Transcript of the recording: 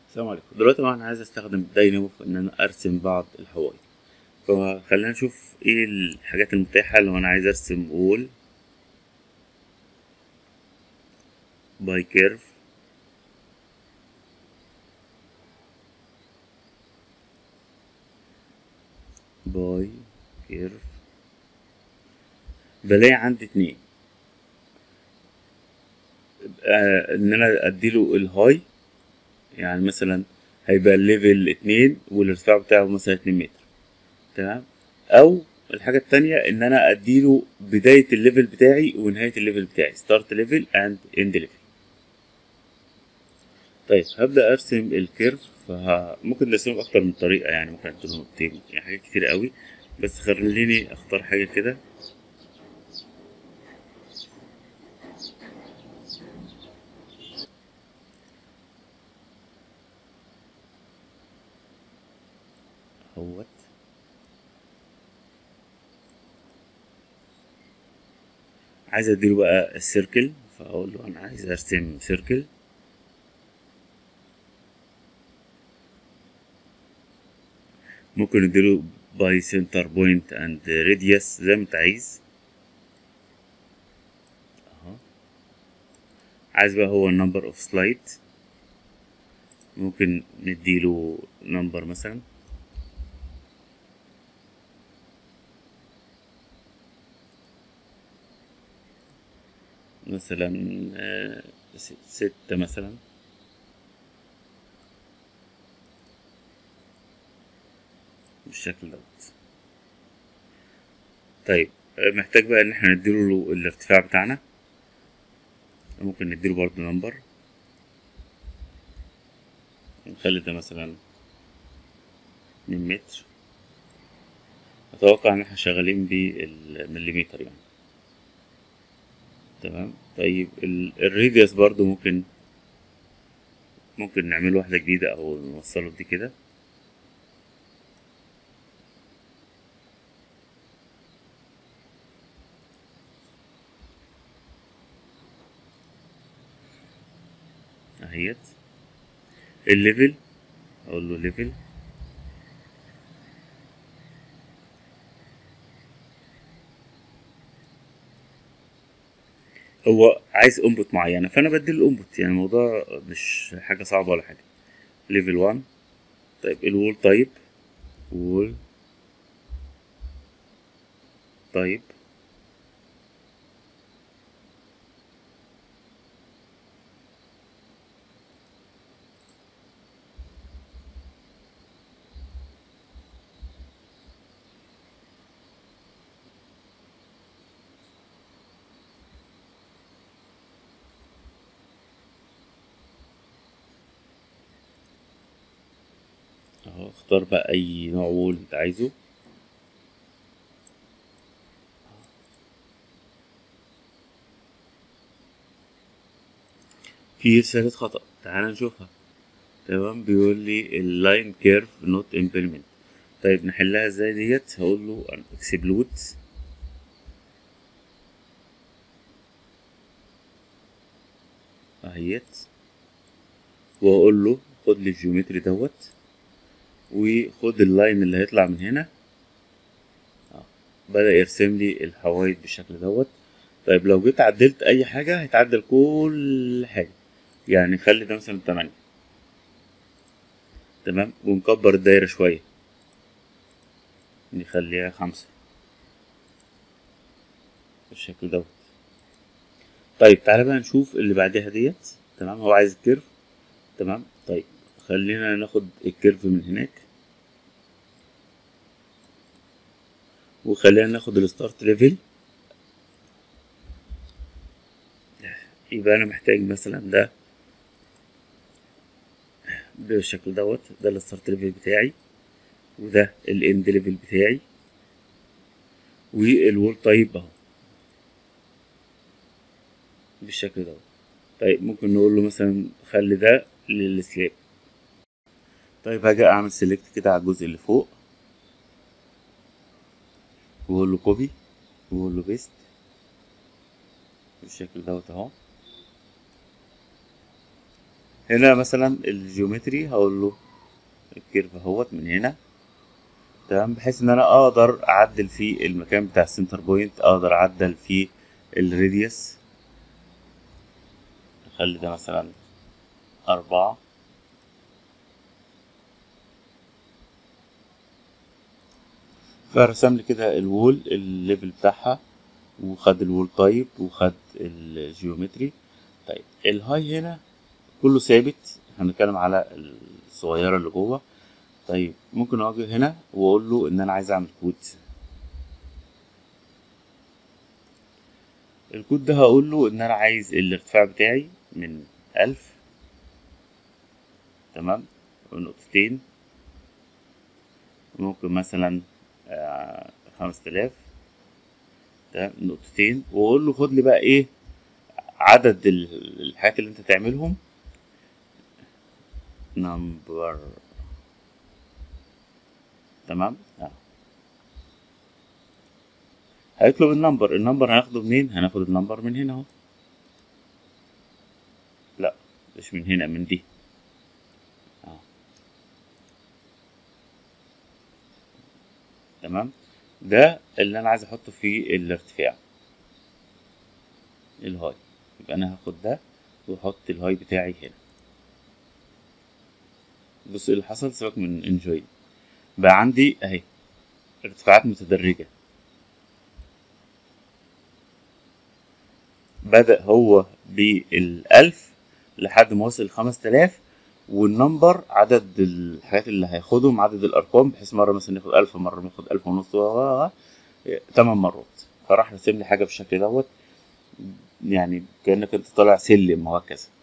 السلام عليكم دلوقتي بقى انا عايز استخدم داينامو في ان انا ارسم بعض الحوايط فخلينا نشوف ايه الحاجات المتاحة لو انا عايز ارسم وول باي كيرف باي كيرف بلاقي عندي اتنين آه ان انا اديله الهاي يعني مثلا هيبقى الليفل اتنين والارتفاع بتاعه مثلا اتنين متر تمام او الحاجة التانية ان انا اديله بداية الليفل بتاعي ونهاية الليفل بتاعي start level and end level طيب هبدأ ارسم الكيرف فممكن نرسمه بأكتر من طريقة يعني ممكن اديله نقطتين يعني حاجات كتير قوي بس خليني اختار حاجة كده اهوت عايز اديله بقى السيركل فاقول له انا عايز ارسم سيركل ممكن اديله باي سنتر بوينت اند راديوس زي ما انت عايز اهو عايز بقى هو النمبر اوف سلايد ممكن نديله نمبر مثلا مثلا آه، س- ستة مثلا بالشكل دوت طيب آه، محتاج بقى ان احنا نديله له الارتفاع بتاعنا ممكن نديله برضه نمبر نخلي ده مثلا اتنين متر اتوقع ان احنا شغالين بالمليمتر يعني تمام طيب ال- الراديوس برضو ممكن ممكن نعمل واحدة جديدة أو نوصله دي كده أهيت الليفل أقول له ليفل هو عايز انبوت معينة فأنا بديله الانبوت يعني الموضوع مش حاجة صعبة ولا حاجة ليفل 1 طيب الوول تايب وول تايب اهو اختار بقى أي نوع وول أنت عايزه في رسالة خطأ تعال نشوفها تمام بيقول لي اللاين كيرف نوت امبلمنت طيب نحلها ازاي ديت هقول له اكسبلود اهيت واقول له خد لي الجيومتري دوت وخد اللاين اللي هيطلع من هنا آه، بدأ يرسم لي الحوايط بالشكل دوت طيب لو جيت عدلت اي حاجة هيتعدل كل حاجة يعني خلي ده مثلا تمانية تمام ونكبر الدايرة شوية نخليها خمسة بالشكل دوت طيب تعالى بقى نشوف اللي بعدها ديت تمام هو عايز الكيرف تمام طيب خلينا ناخد الكيرف من هناك وخلينا ناخد الستارت ليفل يبقى انا محتاج مثلا ده بالشكل دوت ده الستارت ليفل بتاعي وده الاند ليفل بتاعي والوول تايب اهو بالشكل دوت طيب ممكن نقول له مثلا خلي ده للسلاب طيب هاجي اعمل سيلكت كده على الجزء اللي فوق واقول له كوبي واقول له بيست بالشكل دوت اهو هنا مثلا الجيومتري هقول له الكيرف اهوت من هنا تمام بحيث ان انا اقدر اعدل في المكان بتاع السنتر بوينت اقدر اعدل في الراديوس اخلي ده مثلا أربعة فرسم لي كده الوول الليفل بتاعها وخد الوول تايب وخد الجيومتري طيب الهاي هنا كله ثابت هنتكلم على الصغيرة اللي جوه طيب ممكن اجي هنا واقول له ان انا عايز اعمل كود الكود ده هقول له ان انا عايز الارتفاع بتاعي من ألف تمام ونقطتين ممكن مثلا خمسة آلاف تمام نقطتين واقول له خد لي بقى ايه عدد الحاجات اللي انت تعملهم نمبر تمام اه هيطلب النمبر النمبر هناخده منين هناخد النمبر من هنا اهو لا مش من هنا من دي اه تمام ده اللي انا عايز احطه في الارتفاع الهاي يبقى انا هاخد ده واحط الهاي بتاعي هنا بص اللي حصل سيبك من انجوي بقى عندي اهي ارتفاعات متدرجة بدأ هو بالألف لحد ما وصل خمس تلاف والنمبر عدد الحاجات اللي هياخدهم عدد الأرقام بحيث مرة مثلا ياخد ألف مرة ياخد ألف ونص و تمن مرات فراح رسم لي حاجة بالشكل دوت يعني كأنك انت طالع سلم وهكذا